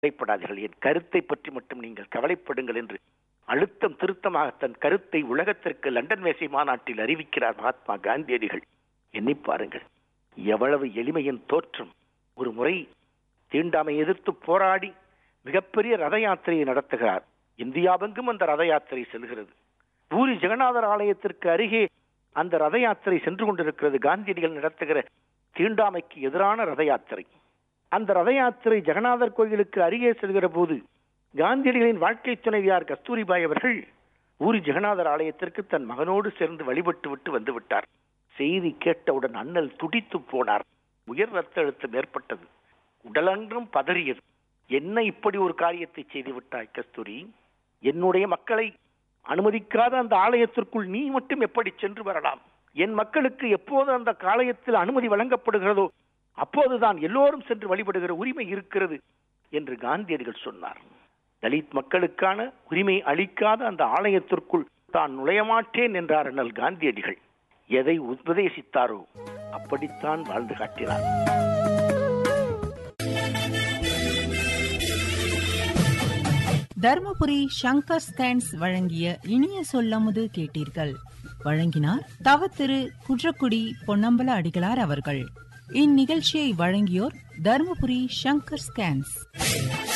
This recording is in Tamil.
கவலைப்படாதீர்கள் என் கருத்தை பற்றி மட்டும் நீங்கள் கவலைப்படுங்கள் என்று அழுத்தம் திருத்தமாக தன் கருத்தை உலகத்திற்கு லண்டன் மேசை மாநாட்டில் அறிவிக்கிறார் மகாத்மா காந்தியடிகள் எண்ணி பாருங்கள் எவ்வளவு எளிமையின் தோற்றம் ஒரு முறை தீண்டாமை எதிர்த்து போராடி மிகப்பெரிய ரத யாத்திரையை நடத்துகிறார் இந்தியாவெங்கும் அந்த ரத யாத்திரை செல்கிறது பூரி ஜெகநாதர் ஆலயத்திற்கு அருகே அந்த ரத யாத்திரை சென்று கொண்டிருக்கிறது காந்தியடிகள் நடத்துகிற தீண்டாமைக்கு எதிரான ரத யாத்திரை அந்த ரத யாத்திரை ஜெகநாதர் கோயிலுக்கு அருகே செல்கிற போது காந்தியடிகளின் வாழ்க்கை துணைவியார் கஸ்தூரிபாய் அவர்கள் ஊரி ஜெகநாதர் ஆலயத்திற்கு தன் மகனோடு சேர்ந்து வழிபட்டு விட்டு வந்து விட்டார் செய்தி கேட்டவுடன் அண்ணல் துடித்து போனார் உயர் ரத்த அழுத்தம் ஏற்பட்டது உடலென்றும் பதறியது என்ன இப்படி ஒரு காரியத்தை செய்து விட்டாய் கஸ்தூரி என்னுடைய மக்களை அனுமதிக்காத அந்த ஆலயத்திற்குள் நீ மட்டும் எப்படி சென்று வரலாம் என் மக்களுக்கு எப்போது அந்த ஆலயத்தில் அனுமதி வழங்கப்படுகிறதோ அப்போதுதான் எல்லோரும் சென்று வழிபடுகிற உரிமை இருக்கிறது என்று காந்தியடிகள் சொன்னார் தலித் மக்களுக்கான உரிமை அளிக்காத அந்த ஆலயத்திற்குள் தான் நுழையமாட்டேன் என்றார் அண்ணல் காந்தியடிகள் எதை உபதேசித்தாரோ அப்படித்தான் வாழ்ந்து காட்டினார் தர்மபுரி சங்கர் ஸ்கேன்ஸ் வழங்கிய இனிய சொல்லமுது கேட்டீர்கள் வழங்கினார் தவ திரு குன்றக்குடி பொன்னம்பல அடிகளார் அவர்கள் இந்நிகழ்ச்சியை வழங்கியோர் தர்மபுரி சங்கர் ஸ்கேன்ஸ்